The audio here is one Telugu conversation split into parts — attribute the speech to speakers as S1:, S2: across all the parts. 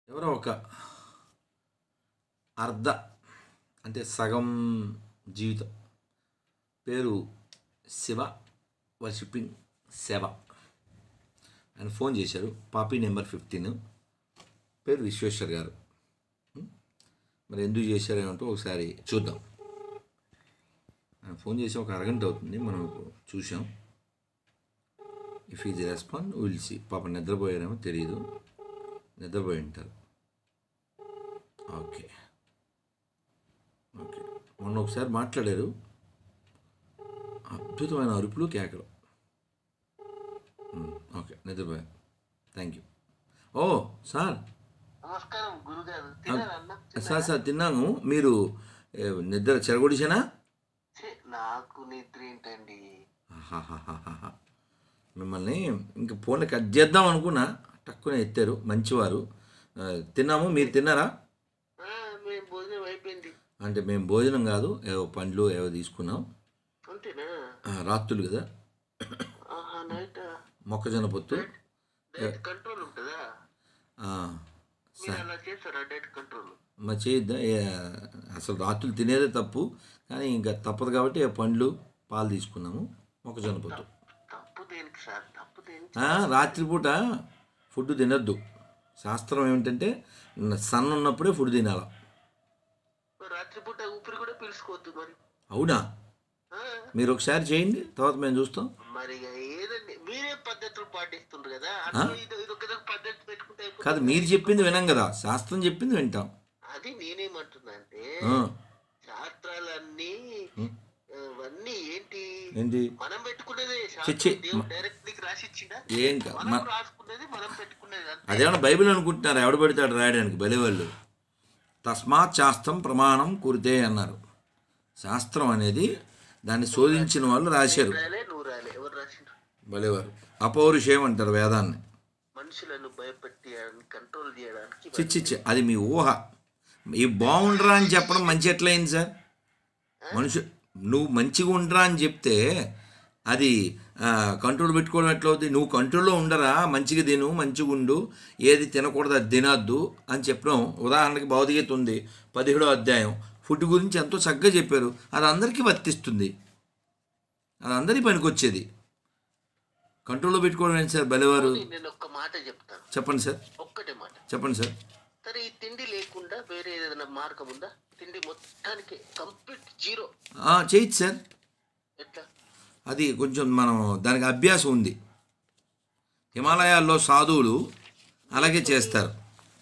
S1: ఎవరో ఒక అర్ధ అంటే సగం జీవితం పేరు శివ వర్షిపింగ్ సేవ ఆయన ఫోన్ చేశారు పాపీ నెంబర్ ఫిఫ్టీన్ పేరు విశ్వేశ్వర్ గారు ఉం? మరి ఎందుకు చేశారేమంటే ఒకసారి చూద్దాం ఆయన ఫోన్ చేసి ఒక అరగంట అవుతుంది మనం ఇప్పుడు చూసాం if is respond will see పాప నిద్రపోయారేమో తెలియదు నిద్రపోయి ఉంటారు ఓకే ఓకే మొన్న ఒకసారి మాట్లాడారు అద్భుతమైన అరుపులు కేకలు ఉమ్, ఓకే నిద్రపోయారు థ్యాంక్ యూ ఓ సార్
S2: నమస్కారం గురుగారు తిన్నారా అన్నం?
S1: సార్ సార్ తిన్నాము మీరు ఏ, నిద్ర చెరగొడిచానా
S2: ఛే, నాకు నిద్ర ఏంటండి
S1: ఆహాహాహాహా. మిమ్మల్ని ఇంక ఫోన్ కట్ చేద్దాం అనుకున్నా టక్కున ఎత్తారు మంచివారు ఆ, తిన్నాము మీరు తిన్నారా
S2: ఆ, మేము భోజనం అయిపోయింది
S1: అంటే మేము భోజనం కాదు ఏవో పండ్లు ఏవో తీసుకున్నాం
S2: అంతేనా
S1: ఆ, రాత్రులు కదా
S2: ఆహా నైట్
S1: మొక్కజొన్న పొత్తు
S2: డైట్ కంట్రోల్ ఉంటుందా
S1: ఆ,
S2: మీరు అలా చేస్తారా డైట్ కంట్రోల్
S1: మరి చేయొద్దా ఏ, అసలు రాత్రులు తినేదే తప్పు కానీ ఇంకా తప్పదు కాబట్టి ఆ పండ్లు పాలు తీసుకున్నాము మొక్కజొన్న పొత్తు
S2: తప్పు దేనికి సార్ తప్పు దేనికి
S1: ఆ, రాత్రిపూట ఫుడ్ తినొద్దు శాస్త్రం ఏమిటంటే సన్ ఉన్నప్పుడే ఫుడ్ తినాలి
S2: రాత్రిపూట ఊపిరి కూడా పీల్చుకోవద్దు మరి
S1: అవునా
S2: ఆ,
S1: మీరు ఒకసారి చేయండి తర్వాత మేము చూస్తాం
S2: మరి ఇక ఏదండి మీరే పద్ధతులు పాటిస్తుండ్రు కదా అట్లా ఇది ఇది ఒక పద్ధతి పెట్టుకుంటే అయిపోతుంది.
S1: కాదు మీరు చెప్పింది వినం కదా శాస్త్రం చెప్పింది వింటాం
S2: అది నేనేమంటున్నా అంటే
S1: ఆ,
S2: శాస్త్రాలన్నీ అవన్నీ ఏంటి
S1: ఏంటి
S2: మనం పెట్టుకునేదే
S1: చిచ్చి.
S2: శాస్త్రం దేవుడు డైరెక్ట్ నీకు రాసి ఇచ్చిందా
S1: ఏం కా-
S2: మనం
S1: మ-
S2: రాసుకునేది మనం పెట్టుకునేది అంతే.
S1: అదేమన్నా బైబిల్ అనుకుంటున్నారు ఎవడు పెడతాడు రాయడానికి బలివాళ్ళు తస్మాత్ శాస్త్రం ప్రమాణం కురితే అన్నారు శాస్త్రం అనేది దాన్ని శోధించిన వాళ్ళు రాశారు
S2: రాయలే నువ్వు రాయలే ఎవరు రాసిండ్రు
S1: బలివారు అపౌరుషేయం అంటారు వేదాన్ని
S2: మనుషులను భయపెట్టి కంట్రోల్ చేయడానికి
S1: చిచ్చిచ్చి అది మీ ఊహ ఈ బాగుండరా అని చెప్పడం మంచి ఎట్లయింది సార్ మనుషు నువ్వు మంచిగా ఉండరా అని చెప్తే అది ఆ, కంట్రోల్ పెట్టుకోవడం ఎట్లా అవుతుంది నువ్వు కంట్రోల్లో ఉండరా మంచిగా తిను మంచిగా ఉండు ఏది తినకూడదు అది తినద్దు అని చెప్పడం ఉదాహరణకి భౌతికత ఉంది పదిహేడో అధ్యాయం ఫుడ్ గురించి ఎంతో చక్కగా చెప్పారు అది అందరికీ వర్తిస్తుంది అది అందరికీ పనికొచ్చేది కంట్రోల్లో పెట్టుకోవడం ఏంటి సార్ బలివారు
S2: నేను ఒక్క మాట చెప్తాను
S1: చెప్పండి సార్
S2: ఒక్కటే మాట
S1: చెప్పండి సార్
S2: సరే ఈ తిండి లేకుండా వేరే ఏదైనా మార్గం ఉందా తిండి మొత్తానికి కంప్లీట్ జీరో
S1: ఆ, చేయొచ్చు సార్
S2: ఎట్లా
S1: అది కొంచెం మనం దానికి అభ్యాసం ఉంది హిమాలయాల్లో సాధువులు అలాగే చేస్తారు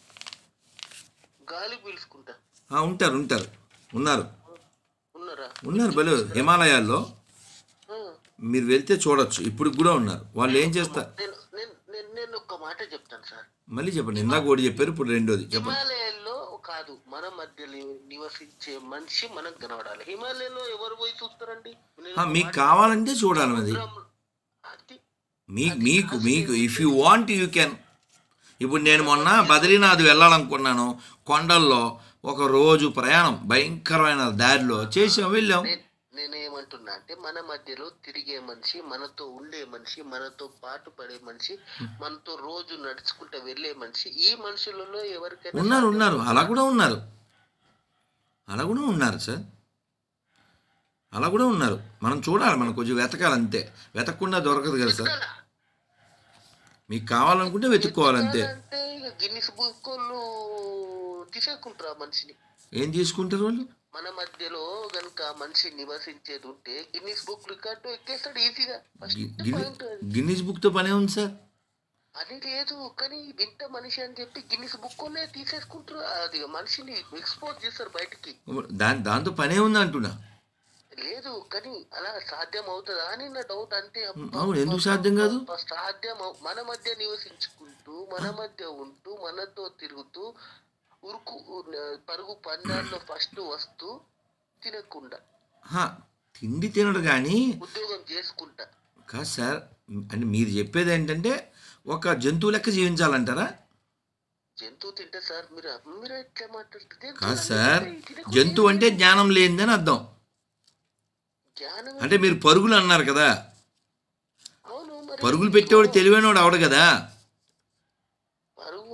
S2: గాలి పీల్చుకుంటా
S1: ఆ, ఉంటారు ఉంటారు ఉన్నారు
S2: ఉన్నారా
S1: ఉన్నారు భలే హిమాలయాల్లో
S2: ఆ.
S1: మీరు వెళ్తే చూడొచ్చు ఇప్పుడు కూడా ఉన్నారు వాళ్ళు ఏం చేస్తారు
S2: నేను నేను నేను నేను ఒక్క మాట చెప్తాను సార్
S1: మళ్ళీ చెప్పండి ఇందాక ఒకటి చెప్పారు ఇప్పుడు రెండోది చెప్పండి
S2: హిమాలయాల్లో కాదు మన మధ్యలో నివసించే మనిషి మనం కనబడాలి హిమాలయంలో ఎవరు పోయి చూస్తారండి నేను
S1: ఆ, మీకు కావాలంటే చూడాలి అది
S2: అది
S1: మీ మీకు మీకు if you want you can ఇప్పుడు నేను మొన్న బద్రీనాథ్ వెళ్ళాలనుకున్నాను కొండల్లో ఒక రోజు ప్రయాణం భయంకరమైన దారిలో చేసాం వెళ్ళాం
S2: నే- నేనేమంటున్నా అంటే మన మధ్యలో తిరిగే మనిషి మనతో ఉండే మనిషి మనతో పాటు పడే మనిషి మనతో రోజు నడుచుకుంటూ వెళ్ళే మనిషి ఈ మనుషులలో ఎవరికైనా
S1: ఉన్నారు ఉన్నారు అలా కూడా ఉన్నారు అలా కూడా ఉన్నారు సార్ అలా కూడా ఉన్నారు మనం చూడాలి మనం కొంచెం వెతకాలి అంతే వెతకకుండా దొరకదు కదా సార్
S2: ఎక్కాలా?
S1: మీకు కావాలనుకుంటే వెతుక్కోవాలంతే
S2: అంటే ఇక గిన్నిస్ బుక్ వాళ్ళు తీసేసుకుంటారు ఆ మనిషిని
S1: ఏం తీసుకుంటారు వాళ్ళు
S2: మన మధ్యలో గనుక మనిషి నివసించేది ఉంటే గిన్నిస్ బుక్ రికార్డు ఎక్కేస్తాడు ఈజీగా ఫస్ట్
S1: గి- గిన్ని
S2: పాయింట్ అది.
S1: గిన్నీస్ బుక్తో పనే ఉంది సార్
S2: అది లేదు కానీ వింత మనిషి అని చెప్పి గిన్నిస్ బుక్ వాళ్ళే తీసేసుకుంటారు అది మనిషిని ఎక్స్పోజ్ చేస్తారు బయటికి
S1: దాని దాంతో పనే ఉంది అంటున్నా
S2: లేదు కానీ అలా సాధ్యం అవుతుందా అని నా డౌట్ అంతే అబ్బా,
S1: అవును ఎందుకు సాధ్యం కాదు
S2: అబ్బా, సాధ్యం అవు- మన మధ్య నివసించుకుంటూ మన మధ్య ఉంటూ మనతో తిరుగుతూ ఉరుకు పరుగు పందాల్లో ఫస్ట్ వస్తూ తినకుండా
S1: హా, తిండి తినడు కానీ
S2: ఉద్యోగం చేసుకుంటా
S1: కాదు సార్ అంటే మీరు చెప్పేది ఏంటంటే ఒక జంతువు లెక్క జీవించాలంటారా
S2: జంతువు తింటే సార్ మీరు మీరు ఎట్లా మాట్లాడుతుంది
S1: కాదు సార్ జంతువు అంటే జ్ఞానం లేనిదని అర్థం
S2: జ్ఞానం
S1: అంటే మీరు పరుగులు అన్నారు కదా
S2: అవును మరి
S1: పరుగులు పెట్టేవాడు తెలివైనవాడు అవడు కదా
S2: పరుగు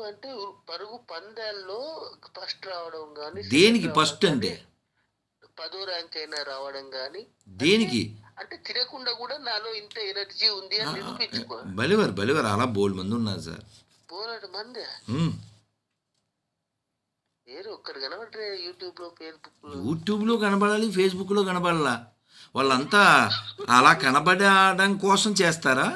S2: అంటే పరుగు పందాల్లో ఫస్ట్ రావడం కానీ
S1: దేనికి ఫస్ట్ అంటే
S2: పదో ర్యాంక్ అయినా రావడం కానీ
S1: దేనికి
S2: అంటే తిరగకుండా కూడా నాలో ఇంత ఎనర్జీ ఉంది అని నిరూపించుకో
S1: బలివర్ బలివర్ అలా బోల్ మంది ఉన్నారు సార్
S2: పోరాడు మంది
S1: ఉమ్.
S2: వేరే ఒక్కరు కనబడరే యూట్యూబ్ లో ఫేస్బుక్ లో
S1: యూట్యూబ్లో కనబడాలి ఫేస్బుక్లో కనబడాలా వాళ్ళంతా అలా కనబడడం కోసం చేస్తారా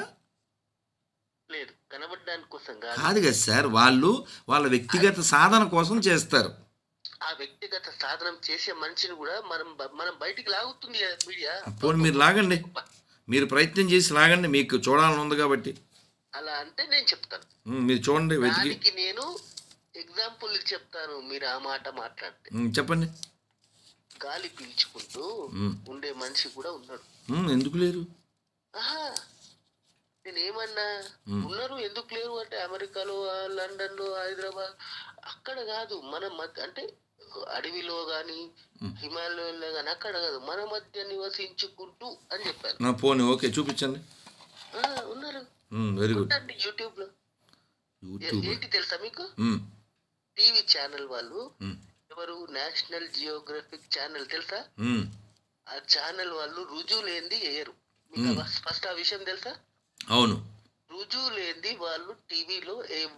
S2: లేదు కనబడడానికి కోసం కాదు
S1: కాదు కదా సార్ వాళ్ళు వాళ్ళ వ్యక్తిగత సాధన కోసం చేస్తారు
S2: ఆ వ్యక్తిగత సాధనం చేసే మనిషిని కూడా మనం బ- మనం బయటికి లాగుతుంది కదా మీడియా
S1: పోనీ మీరు లాగండి మీరు ప్రయత్నం చేసి లాగండి మీకు చూడాలని ఉంది కాబట్టి
S2: అలా అంటే నేను చెప్తాను
S1: ఉమ్, మీరు చూడండి వెతికి
S2: దానికి నేను ఎగ్జాంపుల్ చెప్తాను మీరు ఆ మాట మాట్లాడితే
S1: ఉమ్, చెప్పండి
S2: గాలి పీల్చుకుంటూ
S1: ఉమ్,
S2: ఉండే మనిషి కూడా ఉన్నాడు
S1: ఉమ్, ఎందుకు లేరు
S2: ఆహా నేను ఏమన్నా ఉన్నారు ఎందుకు లేరు అంటే అమెరికాలో ఆ, లండన్ లో హైదరాబాద్ అక్కడ కాదు మన మధ్య అంటే అడవిలో గాని హిమాలయంలో గాని అక్కడ కాదు మన మధ్య నివసించుకుంటూ అని చెప్పాను
S1: నా పోనీ ఓకే చూపించండి
S2: ఆ, ఉన్నారు
S1: వెరీ గుడ్
S2: ఉండండి యూట్యూబ్ లో
S1: యూట్యూబ్
S2: ఏంటి తెలుసా మీకు
S1: ఉమ్,
S2: టీవీ ఛానల్ వాళ్ళు
S1: ఉమ్,
S2: ఎవరు నేషనల్ జియోగ్రఫిక్ ఛానల్ తెలుసా
S1: ఉమ్.
S2: ఆ ఛానల్ వాళ్ళు రుజువు లేనిది వేయరు మీకు ఫస్ట్ ఆ విషయం తెలుసా
S1: అవును
S2: రుజువు లేనిది వాళ్ళు టీవీలో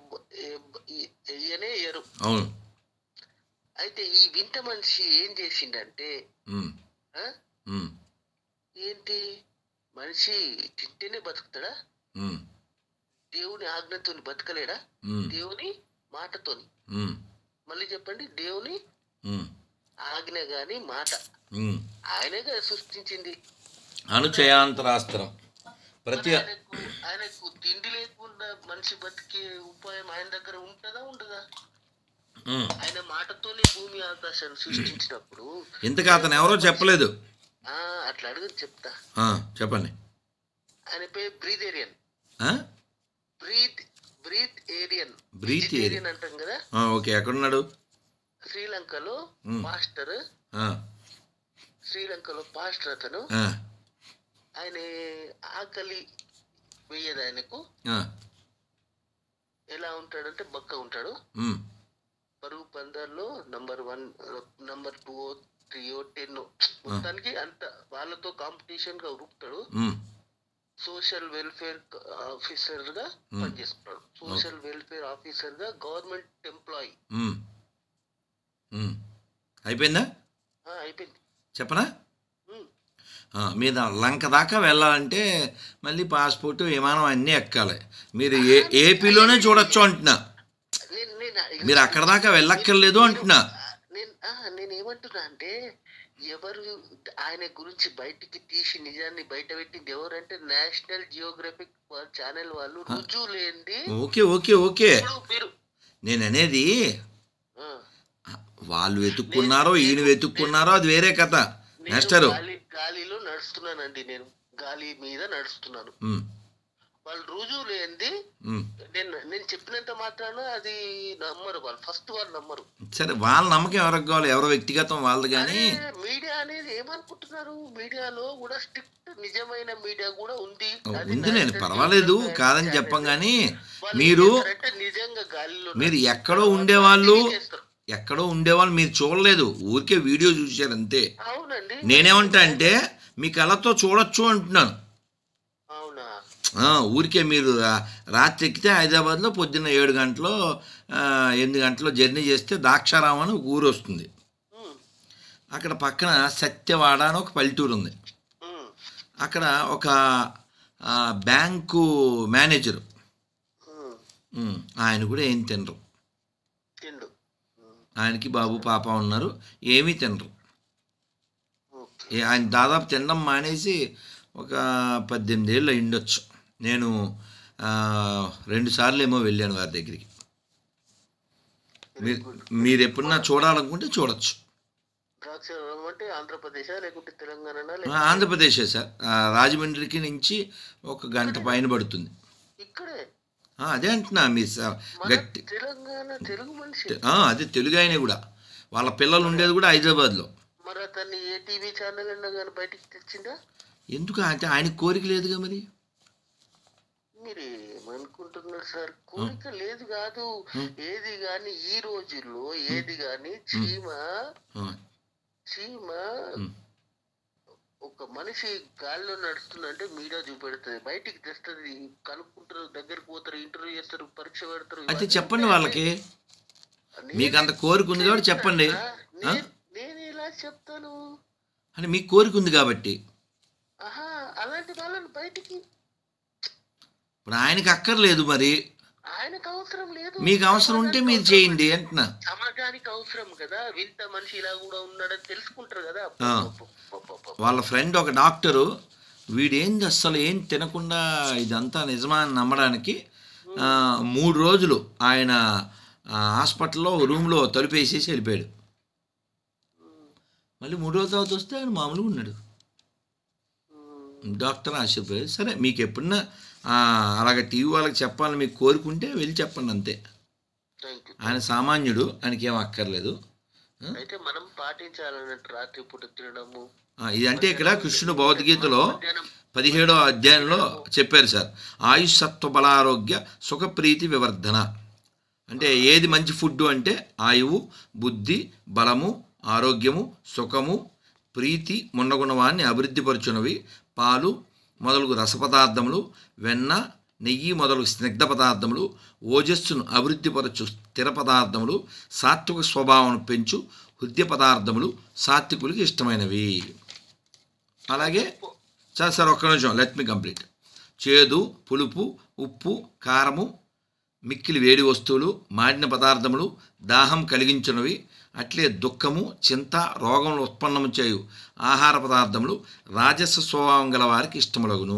S2: వేయనే వేయరు
S1: అవును
S2: అయితే ఈ వింత మనిషి ఏం చేసిండంటే
S1: ఉమ్,
S2: ఆ,
S1: ఉమ్,
S2: ఏంటి మనిషి తింటేనే బతుకుతాడా
S1: ఉమ్,
S2: దేవుని ఆజ్ఞతోని బతకలేడా
S1: ఉమ్,
S2: దేవుని మాటతోని
S1: ఉమ్,
S2: మళ్ళీ చెప్పండి దేవుని
S1: ఉమ్,
S2: ఆజ్ఞ గాని మాట
S1: ఉమ్.
S2: ఆయనే కదా సృష్టించింది
S1: అనుచయాంతరాస్త్రం ప్రతి
S2: ఆయనకు ఆయనకు తిండి లేకుండా మనిషి బతికే ఉపాయం ఆయన దగ్గర ఉంటుందా ఉండదా
S1: ఉమ్.
S2: ఆయన మాటతోనే భూమి ఆకాశాన్ని సృష్టించినప్పుడు
S1: ఇంతకు అతను ఎవరో చెప్పలేదు
S2: ఆ అట్లా అడుగు చెప్తా
S1: ఆ, చెప్పండి
S2: ఆయన పేరు బ్రీదేరియన్
S1: ఆ?
S2: Breath breatharian
S1: 
S2: breatharian అంటాం కదా
S1: ఆ, ఓకే ఎక్కడున్నాడు
S2: శ్రీలంకలో
S1: మ్.
S2: మాస్టర్
S1: ఆ,
S2: శ్రీలంకలో పాస్టర్ అతను
S1: ఆ,
S2: ఆయన ఆకలి వేయదు ఆయనకు
S1: ఆ,
S2: ఎలా ఉంటాడంటే బక్క ఉంటాడు
S1: ఉమ్,
S2: పరుగు పందాల్లో number one number two three ten మొత్తానికి అంత వాళ్ళతో కాంపిటీషన్ గా ఉరుకుతాడు
S1: ఉమ్,
S2: సోషల్ వెల్ఫేర్ ఆఫీసర్ గా పనిచేస్తున్నాడు సోషల్ వెల్ఫేర్ ఆఫీసర్ గా గవర్నమెంట్ ఎంప్లాయీ
S1: ఉమ్, ఉమ్. అయిపోయిందా
S2: అయిపోయింది
S1: చెప్పనా
S2: ఉమ్.
S1: ఆ, మీద లంక దాకా వెళ్ళాలంటే మళ్ళీ పాస్పోర్ట్ విమానం అన్నీ ఎక్కాలి మీరు ఏ ఏపీలోనే చూడొచ్చు అంటున్నా
S2: నేను నేను
S1: మీరు అక్కడ దాకా వెళ్ళక్కర్లేదు అంటున్నా
S2: నేను ఆ, నేను ఏమంటున్నా అంటే ఎవరు ఆయన గురించి బయటికి తీసి నిజాన్ని బయట పెట్టింది ఎవరంటే నేషనల్ జియోగ్రఫిక్ ఛానల్ వాళ్ళు రుజువు లేనిది
S1: ఓకే ఓకే ఓకే
S2: ఇప్పుడు మీరు
S1: నేను అనేది
S2: ఆ,
S1: వాళ్ళు వెతుక్కున్నారో ఈయన వెతుక్కున్నారో అది వేరే కథ
S2: నేను
S1: మాస్టరు
S2: గాలి గాలిలో నడుస్తున్నానండి నేను గాలి మీద నడుస్తున్నాను
S1: ఉమ్,
S2: వాళ్ళు రుజువు లేనిది
S1: ఉమ్.
S2: నేను నేను చెప్పినంత మాత్రాన అది నమ్మరు వాళ్ళు ఫస్ట్ వాళ్ళు నమ్మరు
S1: సరే వాళ్ళ నమ్మకం ఎవరికి కావాలి ఎవరో వ్యక్తిగతం వాళ్ళది కానీ
S2: అదే మీడియా అనేది ఏమనుకుంటున్నారు మీడియాలో కూడా స్ట్రిక్ట్ నిజమైన మీడియా కూడా ఉంది అది
S1: ఉంది నేను
S2: national
S1: పర్వాలేదు
S2: geographic
S1: కాదని
S2: channel.
S1: చెప్పం కానీ
S2: వాళ్ళు
S1: మీరు
S2: ఏం చేస్తారంటే నిజంగా గాలిలో
S1: మీరు
S2: నడిచి
S1: ఎక్కడో ఉండేవాళ్ళు
S2: చేస్తారు.
S1: ఎక్కడో ఉండేవాళ్ళు మీరు చూడలేదు ఊరికే వీడియో చూశారు అంతే
S2: అవునండి
S1: నేనేమంటా అంటే మీ కళ్ళతో చూడొచ్చు అంటున్నాను
S2: అవునా
S1: ఆ, ఊరికే మీరు రా- రాత్రి ఎక్కితే హైదరాబాద్లో పొద్దున్న ఏడు గంటలు ఆ, ఎనిమిది గంటలు జర్నీ చేస్తే దాక్షారామం అని ఒక ఊరు వస్తుంది
S2: ఉమ్,
S1: అక్కడ పక్కన సత్యవాడ అని ఒక పల్లెటూరు ఉంది
S2: ఉమ్,
S1: అక్కడ ఒక ఆ, బ్యాంకు మేనేజరు
S2: ఉమ్,
S1: ఉమ్, ఆయన కూడా ఏం తినరు
S2: తిండు ఉమ్,
S1: ఆయనకి బాబు పాప ఉన్నారు ఏమీ తినరు
S2: ఓకే
S1: ఏ- ఆయన దాదాపు తినడం మానేసి ఒక పద్దెనిమిది ఏళ్ళు అయిండొచ్చు నేను ఆ, రెండు సార్లు ఏమో వెళ్ళాను వారి దగ్గరికి మీరు మీరు ఎప్పుడన్నా చూడాలనుకుంటే చూడొచ్చు
S2: ద్రాక్ష అంటే ఆంధ్రప్రదేశ్ లేకుంటే తెలంగాణ
S1: ఆ, ఆంధ్రప్రదేశే సార్ ఆ, రాజమండ్రికి నుంచి ఒక గంట పైన పడుతుంది
S2: ఇక్కడే
S1: ఆ, అదే అంటున్నా మీ స-
S2: మన
S1: గట్టి
S2: తెలంగాణ తెలుగు మనిషి
S1: ఆ, అదే తెలుగు ఆయన కూడా వాళ్ళ పిల్లలు ఉండేది కూడా హైదరాబాద్లో
S2: మరి అతన్ని ఏ టీవీ ఛానల్ అయినా కానీ బయటికి తెచ్చిందా
S1: ఎందుకు అంటే ఆయన కోరిక లేదుగా మరి
S2: మీరు ఏమనుకుంటున్నారు సార్ కోరిక లేదు కాదు ఏది గాని ఈ రోజుల్లో ఏది గాని చీమ
S1: ఆ,
S2: చీమ
S1: ఉమ్.
S2: ఒక మనిషి గాల్లో నడుస్తుందంటే మీడియా చూపెడుతుంది బయటికి తెస్తుంది కనుక్కుంటారు దగ్గరికి పోతారు ఇంటర్వ్యూ చేస్తారు పరీక్ష పెడతారు
S1: అయితే
S2: ఇవన్నీ
S1: చెప్పండి
S2: ఉంటాయి.
S1: వాళ్ళకి
S2: నేను
S1: మీకు అంత కోరిక ఉంది కాబట్టి చెప్పండి
S2: చెప్తానా? నేను నేను ఎలా చెప్తాను
S1: అంటే మీకు కోరిక ఉంది కాబట్టి
S2: ఆహా అలాంటి వాళ్ళని బయటికి
S1: ఇప్పుడు ఆయనకి అక్కర్లేదు మరి
S2: ఆయనకు అవసరం లేదు
S1: మీకు అవసరం ఉంటే మీరు చేయండి అంటున్నా
S2: సమాజానికి అవసరం కదా వింత మనిషి ఇలా కూడా ఉన్నాడని తెలుసుకుంటారు కదా
S1: ఆ.
S2: అబ్బబ్బబ్బబ్బ.
S1: వాళ్ళ ఫ్రెండ్ ఒక డాక్టరు వీడేంది అస్సలు ఏం తినకుండా ఇదంతా నిజమా అని నమ్మడానికి ఆ, మూడు రోజులు ఆయన ఆ, హాస్పిటల్లో రూమ్లో తలుపేసేసి వెళ్ళిపోయాడు మళ్ళీ మూడు రోజుల తర్వాత వస్తే ఆయన మామూలుగా ఉన్నాడు
S2: ఉమ్,
S1: డాక్టర్ ఆశ్చర్యపోయాడు సరే మీకు ఎప్పుడన్నా ఆ, అలాగ టీవీ వాళ్ళకి చెప్పాలని మీకు కోరుకుంటే వెళ్ళి చెప్పండి అంతే
S2: థ్యాంక్ యూ
S1: ఆయన సామాన్యుడు ఆయనకి ఏం అక్కర్లేదు
S2: అయితే మనం పాటించాలన్నట్టు రాత్రి పూట తినడము
S1: ఆ, ఇది అంటే ఇక్కడ కృష్ణుడు భగవద్గీతలో
S2: మధ్యాహ్నం
S1: పదిహేడో అధ్యాయంలో చెప్పారు సార్ ఆయుష్ సత్వ బలారోగ్య సుఖప్రీతి వివర్ధన అంటే ఏది మంచి ఫుడ్ అంటే ఆయువు బుద్ధి బలము ఆరోగ్యము సుఖము ప్రీతి మొన్నగుణవాన్ని అభివృద్ధిపరచునవి పాలు మొదలగు రసపదార్థములు వెన్న నెయ్యి మొదలగు స్నిగ్ధ పదార్థములు ఓజస్సును అభివృద్ధిపరచు స్థిర పదార్థములు సాత్విక స్వభావం పెంచు హృదయ పదార్థములు సాత్వికులకి ఇష్టమైనవి అలాగే సార్ సార్ ఒక్క నిమిషం లెట్ మీ కంప్లీట్ చేదు పులుపు ఉప్పు కారము మిక్కిలి వేడి వస్తువులు మాడిన పదార్థములు దాహం కలిగించినవి అట్లే దుఃఖము చింత రోగములు ఉత్పన్నము చేయు ఆహార పదార్థములు రాజస్వ స్వభావం గల వారికి ఇష్టములగును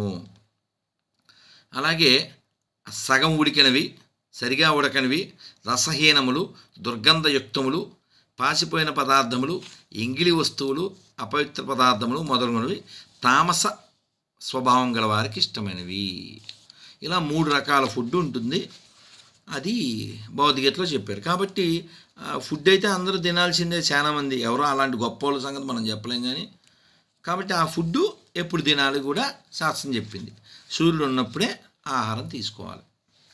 S1: అలాగే సగం ఉడికినవి సరిగా ఉడకనివి రసహీనములు దుర్గంధయుక్తములు పాసిపోయిన పదార్థములు ఎంగిలి వస్తువులు అపవిత్ర పదార్థములు మొదలగునవి తామస స్వభావం గల వారికి ఇష్టమైనవి ఇలా మూడు రకాల ఫుడ్ ఉంటుంది అది భౌతికతలో చెప్పారు కాబట్టి ఆ, ఫుడ్ అయితే అందరూ తినాల్సిందే చాలామంది ఎవరో అలాంటి గొప్ప వాళ్ళ సంగతి మనం చెప్పలేం కానీ కాబట్టి ఆ ఫుడ్ ఎప్పుడు తినాలి కూడా శాస్త్రం చెప్పింది సూర్యుడు ఉన్నప్పుడే ఆహారం తీసుకోవాలి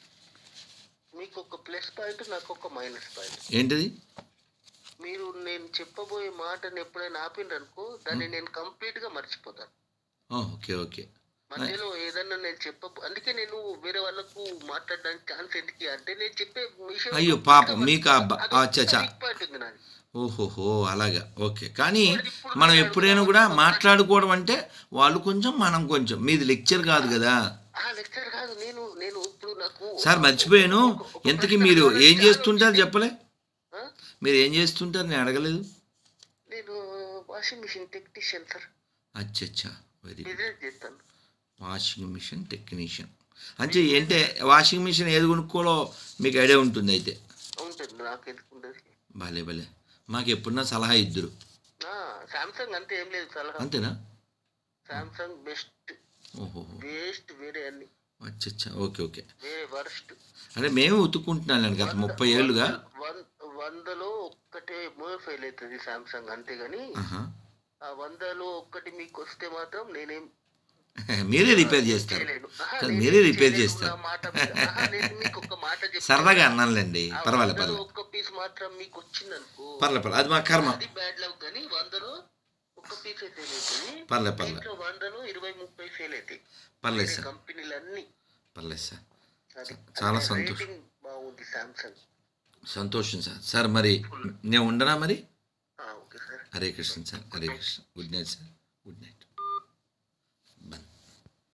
S2: మీకు ఒక ప్లస్ పాయింట్ నాకు ఒక మైనస్ పాయింట్
S1: ఏంటిది
S2: మీరు నేను చెప్పబోయే మాటను ఎప్పుడైనా ఆపిండ్రనుకో దాన్ని నేను కంప్లీట్ గా మర్చిపోతాను
S1: ఓ, ఓకే ఓకే
S2: మధ్యలో ఏదన్నా నేను చెప్ప అందుకే నేను వేరే వాళ్ళకు మాట్లాడడానికి ఛాన్స్ ఎందుకు అంటే నేను చెప్పే విషయం
S1: అయ్యో పాపం మీకు ఆ బ-
S2: అదొక
S1: అచ్చా అచ్చా
S2: weak point ఉంది నాది
S1: ఓహోహో అలాగా ఓకే కానీ మనం ఎప్పుడైనా కూడా మాట్లాడుకోవడం అంటే వాళ్ళు కొంచెం మనం కొంచెం మీది లెక్చర్ కాదు కదా
S2: ఆ లెక్చర్ కాదు నేను నేను ఇప్పుడు నాకు
S1: సార్ మర్చిపోయాను ఎంతకీ మీరు ఏం చేస్తుంటారు చెప్పలే
S2: ఆ?
S1: మీరు ఏం చేస్తుంటారు నేను అడగలేదు
S2: నేను వాషింగ్ మిషన్ టెక్నీషియన్ సార్
S1: అచ్చచ్చా వెరీ
S2: బిజినెస్ చేస్తాను
S1: వాషింగ్ మిషన్ టెక్నీషియన్ అంటే ఏంటే వాషింగ్ మిషన్ ఏది కొనుక్కోలో మీకు ఐడియా ఉంటుంది అయితే
S2: ఉంటుంది నాకు ఎందుకుంటుంది
S1: భలే భలే మాకు ఎప్పుడన్నా సలహా ఇద్దరు
S2: సామ్సంగ్ అంతే ఏం లేదు సలహా
S1: అంతేనా
S2: సామ్సంగ్ బెస్ట్
S1: ఓహో
S2: వేస్ట్ వేరే అన్ని
S1: అచ్చచ్చా ఓకే ఓకే
S2: వేరే వర్స్ట్
S1: అంటే మేము ఉతుక్కుంటున్నాను గత ముప్పై ఏళ్ళుగా
S2: వందలో ఒక్కటే మూవ్ ఫెయిల్ అవుతుంది సామ్సంగ్ అంతేగాని
S1: ఆహా.
S2: ఆ వందలో ఒక్కటి మీకు వస్తే మాత్రం నేనేం
S1: మీరే రిపేర్ చేస్తారు
S2: చేయలేను ఆహా,
S1: కాదు,
S2: నేను
S1: మీరే
S2: ఏం
S1: రిపేర్
S2: చేయలేను.
S1: చేస్తారు
S2: నా మాట మీద. ఆహా, నేను మీకు ఒక మాట చెప్తాను.
S1: సరదాగా అన్నానులేండి
S2: ఆ
S1: పర్వాలేదు
S2: వందలో
S1: పర్లేదు
S2: ఒక్క పీస్ మాత్రం మీకు వచ్చిందనుకో
S1: పర్లేదు పర్లేదు అది మా కర్మ
S2: అది బ్యాడ్ లవ్ కానీ వందలో ఒక్క పీస్ అయితే అవుతుంది
S1: పర్లేదు పర్లేదు
S2: దీంట్లో వందలో ఇరవై ముప్పై ఫెయిల్ అవుతాయి
S1: పర్లేదు సార్
S2: కంపెనీలు అన్ని
S1: పర్లేదు సార్
S2: అది
S1: చాలా సంతోషం
S2: రేటింగ్ బాగుంది సామ్సంగ్
S1: సంతోషం సార్ సార్ మరి నేను ఉండనా మరి
S2: okay sir
S1: Hare Krishna sir Hare Krishna good night sir good night